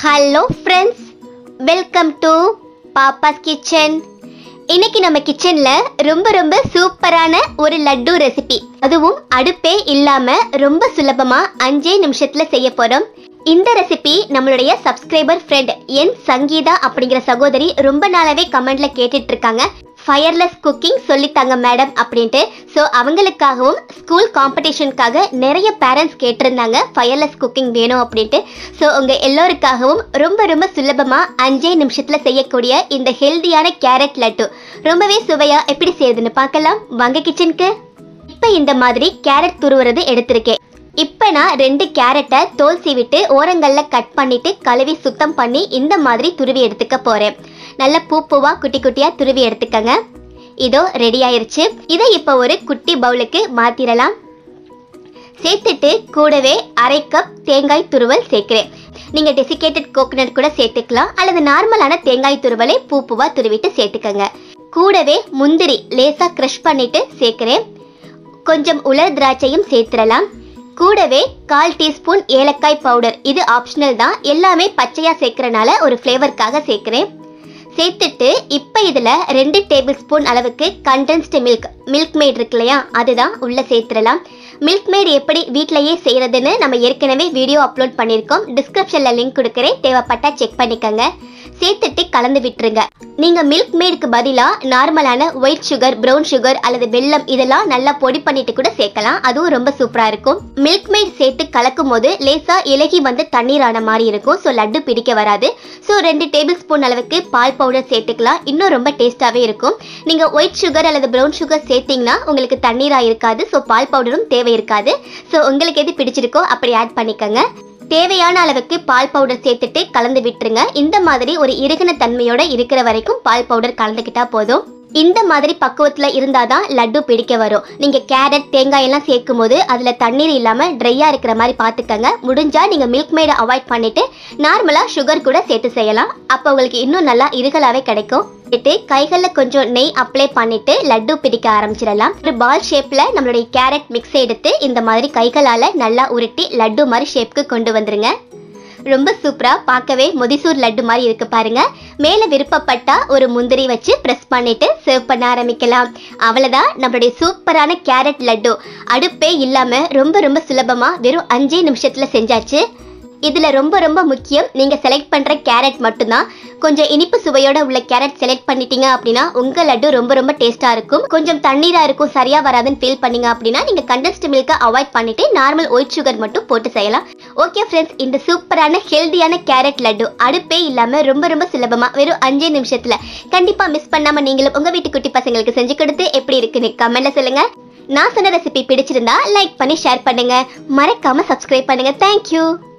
hello friends welcome to Pappa's kitchen இன்னைக்கு நம்ம கிச்சன்ல ரொம்ப ரொம்ப சூப்பரான ஒரு லட்டு ரெசிபி அதுவும் அடுப்பே இல்லாம ரொம்ப சுலபமா அஞ்சே நிமிஷத்துல செய்ய போறோம் இந்த ரெசிபி நம்மளுடைய சப்ஸ்கிரைபர் ஃப்ரெண்ட் என் சங்கீதா அப்படிங்கிற சகோதரி ரொம்ப நாளாவே கமெண்ட்ல கேட்டுட்டு இருக்காங்க ஃபயர்லெஸ் குக்கிங் சொல்லித்தாங்க மேடம் அப்படின்ட்டு ஸோ அவங்களுக்காகவும் ஸ்கூல் காம்படிஷனுக்காக நிறைய பேரண்ட்ஸ் கேட்டிருந்தாங்க ஃபயர்லெஸ் குக்கிங் வேணும் அப்படின்ட்டு ஸோ உங்கள் எல்லோருக்காகவும் ரொம்ப ரொம்ப சுலபமாக அஞ்சே நிமிஷத்தில் செய்யக்கூடிய இந்த ஹெல்தியான கேரட் லட்டு ரொம்பவே சுவையாக எப்படி செய்யுதுன்னு பார்க்கலாம் வாங்க கிச்சனுக்கு இப்போ இந்த மாதிரி கேரட் துருவுறது எடுத்திருக்கேன் இப்போ நான் ரெண்டு கேரட்டை தோல் சீவிட்டு ஓரங்களில் கட் பண்ணிட்டு கழுவி சுத்தம் பண்ணி இந்த மாதிரி துருவி எடுத்துக்க போகிறேன் நல்ல பூ பூவாக குட்டி குட்டியாக துருவி எடுத்துக்கங்க இதோ ரெடி ஆயிருச்சு இதை இப்போ ஒரு குட்டி பவுலுக்கு மாத்திரலாம் சேர்த்துட்டு கூடவே அரை கப் தேங்காய் துருவல் சேர்க்கிறேன் நீங்கள் டெசிகேட்டட் கோகனட் கூட சேர்த்துக்கலாம் அல்லது நார்மலான தேங்காய் துருவலை பூ பூவா துருவிட்டு சேர்த்துக்கங்க கூடவே முந்திரி லேசா க்ரஷ் பண்ணிட்டு சேர்க்கிறேன் கொஞ்சம் உலர் திராட்சையும் சேர்த்துடலாம் கூடவே கால் டீஸ்பூன் ஏலக்காய் பவுடர் இது ஆப்ஷனல் தான் எல்லாமே பச்சையாக சேர்க்கறனால ஒரு ஃப்ளேவருக்காக சேர்க்குறேன் சேர்த்துட்டு இப்போ இதில் ரெண்டு டேபிள் ஸ்பூன் அளவுக்கு கண்டென்ஸ்டு மில்க் மில்க் மேட் இருக்கு இல்லையா அதுதான் உள்ளே சேர்த்துடலாம் மில்க் மேட் எப்படி வீட்டிலையே செய்கிறதுன்னு நம்ம ஏற்கனவே வீடியோ அப்லோட் பண்ணியிருக்கோம் டிஸ்கிரிப்ஷனில் லிங்க் கொடுக்குறேன் தேவைப்பட்டா செக் பண்ணிக்கோங்க சேர்த்துட்டு கலந்து விட்டுருங்க நீங்கள் மில்க் மேடுக்கு பதிலாக நார்மலான ஒயிட் சுகர் ப்ரௌன் சுகர் அல்லது வெல்லம் இதெல்லாம் நல்லா பொடி பண்ணிட்டு கூட சேர்க்கலாம் அதுவும் ரொம்ப சூப்பராக இருக்கும் மில்க் மேட் சேர்த்து கலக்கும் போது லேசாக இலகி வந்து தண்ணீரான மாதிரி இருக்கும் ஸோ லட்டு பிடிக்க வராது ஸோ ரெண்டு டேபிள் ஸ்பூன் அளவுக்கு பால் பவுடர் சேர்த்துக்கலாம் இன்னும் ரொம்ப டேஸ்ட்டாகவே இருக்கும் நீங்கள் ஒயிட் சுகர் அல்லது ப்ரௌன் சுகர் சேர்த்தீங்கன்னா உங்களுக்கு தண்ணீராக இருக்காது ஸோ பால் பவுடரும் தேவை இருக்காது ஸோ உங்களுக்கு எது பிடிச்சிருக்கோ அப்படி ஆட் பண்ணிக்கோங்க தேவையான அளவுக்கு பால் பவுடர் சேர்த்துட்டு கலந்து விட்டுருங்க இந்த மாதிரி ஒரு இறுகின தன்மையோட இருக்கிற வரைக்கும் பால் பவுடர் கலந்துக்கிட்டா போதும் இந்த மாதிரி பக்குவத்துல இருந்தாதான் லட்டு பிடிக்க வரும் நீங்க கேரட் தேங்காய் எல்லாம் சேர்க்கும் போது அதுல தண்ணீர் இல்லாம ட்ரையா இருக்கிற மாதிரி பாத்துக்கங்க முடிஞ்சா நீங்க மில்க் மேடை அவாய்ட் பண்ணிட்டு நார்மலா சுகர் கூட சேர்த்து செய்யலாம் அப்போ உங்களுக்கு இன்னும் நல்லா இருகலாவே கிடைக்கும் சேர்த்து கைகளில் கொஞ்சம் நெய் அப்ளை பண்ணிட்டு லட்டு பிடிக்க ஆரம்பிச்சிடலாம் ஒரு பால் ஷேப்ல நம்மளுடைய கேரட் மிக்ஸ் எடுத்து இந்த மாதிரி கைகளால நல்லா உருட்டி லட்டு மாதிரி ஷேப்க்கு கொண்டு வந்துருங்க ரொம்ப சூப்பரா பார்க்கவே மொதிசூர் லட்டு மாதிரி இருக்கு பாருங்க மேல விருப்பப்பட்டா ஒரு முந்திரி வச்சு பிரஸ் பண்ணிட்டு சர்வ் பண்ண ஆரம்பிக்கலாம் அவ்வளவுதான் நம்மளுடைய சூப்பரான கேரட் லட்டு அடுப்பே இல்லாம ரொம்ப ரொம்ப சுலபமா வெறும் அஞ்சே நிமிஷத்துல செஞ்சாச்சு இதுல ரொம்ப ரொம்ப முக்கியம் நீங்க செலக்ட் பண்ற கேரட் மட்டும்தான் கொஞ்சம் இனிப்பு சுவையோட உள்ள கேரட் செலக்ட் பண்ணிட்டீங்க அப்படின்னா உங்க லட்டு ரொம்ப ரொம்ப டேஸ்டா இருக்கும் கொஞ்சம் தண்ணீரா இருக்கும் சரியா வராதுன்னு ஃபீல் பண்ணீங்க அப்படின்னா நீங்க கண்டென்ஸ்டு மில்கை அவாய்ட் பண்ணிட்டு நார்மல் ஒயிட் சுகர் மட்டும் போட்டு செய்யலாம் ஓகே ஃப்ரெண்ட்ஸ் இந்த சூப்பரான ஹெல்தியான கேரட் லட்டு அடுப்பே இல்லாம ரொம்ப ரொம்ப சுலபமா வெறும் அஞ்சே நிமிஷத்துல கண்டிப்பா மிஸ் பண்ணாம நீங்களும் உங்க வீட்டு குட்டி பசங்களுக்கு செஞ்சு கொடுத்து எப்படி இருக்குன்னு கமெண்ட்ல சொல்லுங்க நான் சொன்ன ரெசிபி பிடிச்சிருந்தா லைக் பண்ணி ஷேர் பண்ணுங்க மறக்காம சப்ஸ்கிரைப் பண்ணுங்க தேங்க்யூ